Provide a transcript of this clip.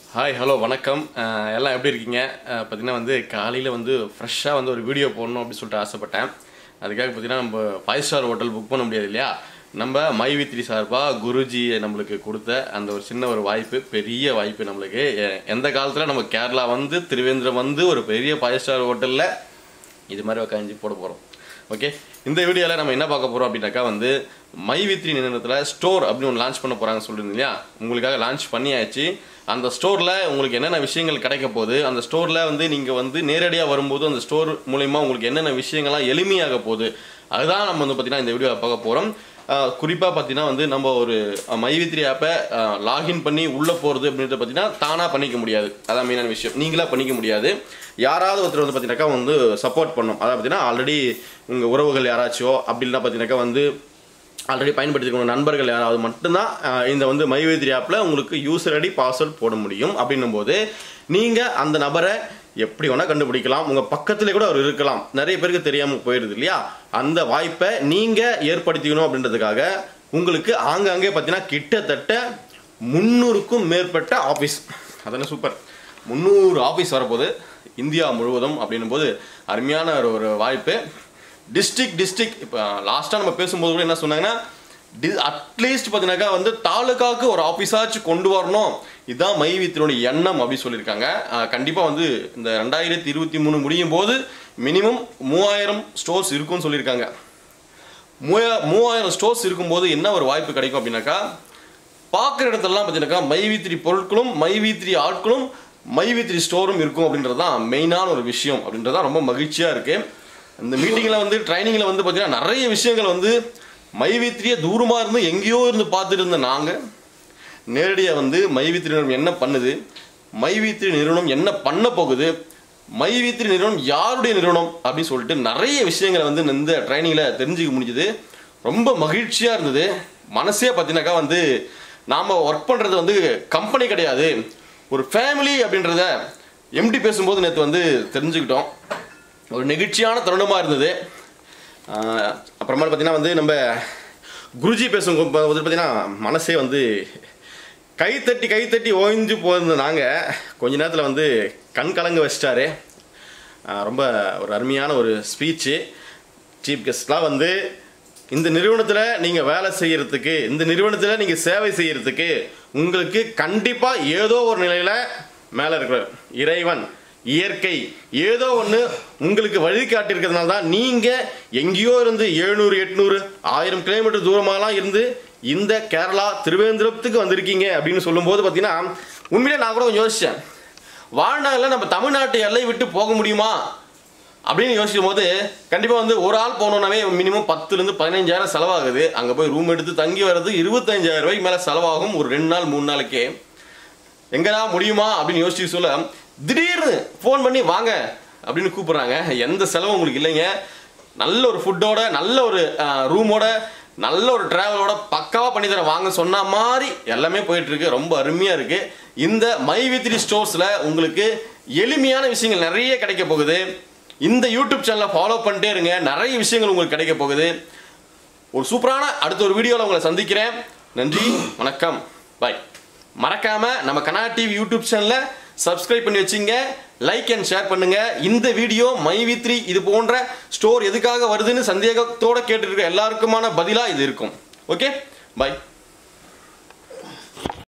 hi hello வணக்கம் அஹ் எல்லாம் எப்படி இருக்கீங்க அஹ் பார்த்தீங்கன்னா வந்து காலையில் வந்து ஃப்ரெஷ்ஷாக வந்து ஒரு வீடியோ போடணும் அப்படின்னு சொல்லிட்டு ஆசைப்பட்டேன் அதுக்காக பார்த்தீங்கன்னா நம்ம ஃபைவ் ஸ்டார் ஹோட்டல் புக் பண்ண முடியாது இல்லையா நம்ம மை வித்ரி சார்பாக குருஜி நம்மளுக்கு கொடுத்த அந்த ஒரு சின்ன ஒரு வாய்ப்பு பெரிய வாய்ப்பு நம்மளுக்கு எ- எந்த காலத்தில் நம்ம கேரளா வந்து திருவேந்திரம் வந்து ஒரு பெரிய ஃபைவ் ஸ்டார் ஹோட்டலில் இது மாதிரி உட்காந்து போட போகிறோம் ஓகே இந்த வீடியோவில் நம்ம என்ன பார்க்க போகிறோம் அப்படின்னாக்கா வந்து மை வித்ரி நிறுவனத்தில் ஸ்டோர் அப்படின்னு ஒன்று லான்ச் பண்ண போகிறாங்க சொல்லியிருந்தீங்க இல்லையா உங்களுக்காக லான்ச் பண்ணியாச்சு அந்த ஸ்டோரில் உங்களுக்கு என்னென்ன விஷயங்கள் கிடைக்க போகுது அந்த ஸ்டோரில் வந்து நீங்கள் வந்து நேரடியாக வரும்போது அந்த ஸ்டோர் மூலயமா உங்களுக்கு என்னென்ன விஷயங்கள்லாம் எளிமையாக போகுது அதுதான் நம்ம வந்து பார்த்தீங்கன்னா இந்த வீடியோவில் பார்க்க போகிறோம் குறிப்பாக பார்த்தீங்கன்னா வந்து நம்ம ஒரு மைவித்ரி ஆப்பை லாகின் பண்ணி உள்ளே போகிறது அப்படின்றத பார்த்தீங்கன்னா தானாக பண்ணிக்க முடியாது அதான் மெயினான விஷயம் நீங்களா பண்ணிக்க முடியாது யாராவது ஒருத்தர் வந்து பார்த்தீங்கன்னாக்கா வந்து சப்போர்ட் பண்ணும் அதாவது பார்த்தீங்கன்னா ஆல்ரெடி உங்கள் உறவுகள் யாராச்சோ அப்படின்னா பார்த்தீங்கன்னாக்கா வந்து ஆல்ரெடி பயன்படுத்திருக்கிற நண்பர்கள் யாராவது மட்டும்தான் அஹ், இந்த வந்து மைவேதிரி ஆப்பில் உங்களுக்கு யூசர் ஐடி பாஸ்வேர்ட் போட முடியும் அப்படின்னும் போது நீங்கள் அந்த நபரை எப்படி வேணால் கண்டுபிடிக்கலாம் உங்கள் பக்கத்துல கூட அவர் இருக்கலாம் நிறைய பேருக்கு தெரியாமல் போயிடுது இல்லையா அந்த வாய்ப்பை நீங்கள் ஏற்படுத்திக்கணும் அப்படின்றதுக்காக உங்களுக்கு ஆங்காங்கே பார்த்தீங்கன்னா கிட்டத்தட்ட முந்நூறுக்கும் மேற்பட்ட ஆஃபீஸ் அதெல்லாம் சூப்பர் முந்நூறு ஆஃபீஸ் வரப்போகுது இந்தியா முழுவதும் அப்படின்னும் போது அருமையான ஒரு ஒரு வாய்ப்பு டிஸ்ட்ரிக்ட் டிஸ்ட்ரிக்ட் இப்போ லாஸ்ட்டாக நம்ம பேசும்போது கூட என்ன சொன்னாங்கன்னா டி அட்லீஸ்ட் பார்த்தீங்கன்னாக்கா வந்து தாலுகாவுக்கு ஒரு ஆஃபீஸாச்சும் கொண்டு வரணும் இதுதான் மைவித்தினுடைய எண்ணம் அப்படின்னு சொல்லியிருக்காங்க கண்டிப்பாக வந்து இந்த ரெண்டாயிரத்தி இருபத்தி மூணு முடியும் போது மினிமம் மூவாயிரம் ஸ்டோர்ஸ் இருக்கும்னு சொல்லியிருக்காங்க மூவா மூவாயிரம் ஸ்டோர்ஸ் இருக்கும்போது என்ன ஒரு வாய்ப்பு கிடைக்கும் அப்படின்னாக்கா பார்க்குற இடத்துலலாம் பார்த்தீங்கன்னாக்கா மைவித்திரி பொருட்களும் மைவித்திரி ஆட்களும் மைவித்திரி ஸ்டோரும் இருக்கும் அப்படின்றது தான் மெயினான ஒரு விஷயம் அப்படின்றது தான் ரொம்ப மகிழ்ச்சியாக இருக்குது இந்த மீட்டிங்கில் வந்து ட்ரைனிங்கில் வந்து பார்த்தீங்கன்னா நிறைய விஷயங்கள் வந்து மைவித்திரியை தூரமாக இருந்து எங்கேயோ இருந்து பார்த்துட்டு இருந்த நாங்கள் நேரடியாக வந்து மைவித்திரி நிறுவனம் என்ன பண்ணுது மைவித்திரி நிறுவனம் என்ன பண்ண போகுது மைவித்திரி நிறுவனம் யாருடைய நிறுவனம் அப்படின்னு சொல்லிட்டு நிறைய விஷயங்களை வந்து இந்த ட்ரைனிங்கில் தெரிஞ்சுக்க முடிஞ்சுது ரொம்ப மகிழ்ச்சியாக இருந்தது மனசே பார்த்தீங்கன்னாக்கா வந்து நாம் ஒர்க் பண்ணுறது வந்து கம்பெனி கிடையாது ஒரு ஃபேமிலி அப்படின்றத எம்டி பேசும்போது நேற்று வந்து தெரிஞ்சுக்கிட்டோம் ஒரு நெகிழ்ச்சியான தருணமாக இருந்தது ஆஹ் அப்புறமா பார்த்தீங்கன்னா வந்து நம்ம குருஜி பேசும் பார்த்தீங்கன்னா மனசே வந்து கைத்தட்டி கைத்தட்டி ஓய்ஞ்சு போயிருந்த நாங்கள் கொஞ்ச நேரத்தில் வந்து கண் கலங்க வச்சிட்டாரு ஆஹ் ரொம்ப ஒரு அருமையான ஒரு ஸ்பீச்சு சீஃப் கெஸ்ட்லாம் வந்து இந்த நிறுவனத்தில் நீங்கள் வேலை செய்யறதுக்கு இந்த நிறுவனத்தில் நீங்கள் சேவை செய்யறதுக்கு உங்களுக்கு கண்டிப்பாக ஏதோ ஒரு நிலையில் மேலே இருக்கிற இறைவன் இயற்கை ஏதோ ஒன்று உங்களுக்கு வழிகாட்டி இருக்கிறதுனால தான் நீங்கள் எங்கேயோ இருந்து எழுநூறு எட்நூறு ஆயிரம் கிலோமீட்டர் தூரமாலாம் இருந்து இந்த கேரளா திருவேந்திரத்துக்கு வந்திருக்கீங்க அப்படின்னு சொல்லும்போது பார்த்தீங்கன்னா உண்மையிலே நான் கூட கொஞ்சம் யோசித்தேன் வாழ்நாளில் நம்ம தமிழ்நாட்டு எல்லை விட்டு போக முடியுமா அப்படின்னு யோசிக்கும் போது கண்டிப்பாக வந்து ஒரு ஆள் போனோம்னாவே மினிமம் பத்துலேருந்து பதினஞ்சாயிரம் செலவாகுது அங்கே போய் ரூம் எடுத்து தங்கி வர்றது இருபத்தஞ்சாயிரம் ரூபாய்க்கு மேலே செலவாகும் ஒரு ரெண்டு நாள் மூணு நாளைக்கே எங்கடா முடியுமா அப்படின்னு யோசிச்சு சொல்ல திடீர்னு ஃபோன் பண்ணி வாங்க அப்படின்னு கூப்பிடுறாங்க எந்த செலவும் உங்களுக்கு இல்லைங்க நல்ல ஒரு ஃபுட்டோட நல்ல ஒரு ரூமோட நல்ல ஒரு டிராவலோட பக்காவாக பண்ணி தரேன் வாங்க சொன்ன மாதிரி எல்லாமே போயிட்டு இருக்கு ரொம்ப அருமையாக இருக்கு இந்த மை வித்ரி ஸ்டோர்ஸில் உங்களுக்கு எளிமையான விஷயங்கள் நிறைய கிடைக்க போகுது இந்த யூடியூப் சேனலை ஃபாலோ பண்ணிட்டே இருங்க நிறைய விஷயங்கள் உங்களுக்கு கிடைக்க போகுது ஒரு சூப்பரான அடுத்த ஒரு வீடியோவில் உங்களை சந்திக்கிறேன் நன்றி வணக்கம் பாய் மறக்காம நம்ம கனா டிவி யூடியூப் சேனலை சப்ஸ்கிரைப் பண்ணி வச்சுங்க லைக் அண்ட் ஷேர் பண்ணுங்க இந்த வீடியோ மை த்ரீ இது போன்ற ஸ்டோர் எதுக்காக வருதுன்னு சந்தேகத்தோட கேட்டுருக்க எல்லாருக்குமான பதிலாக இது இருக்கும் ஓகே பாய்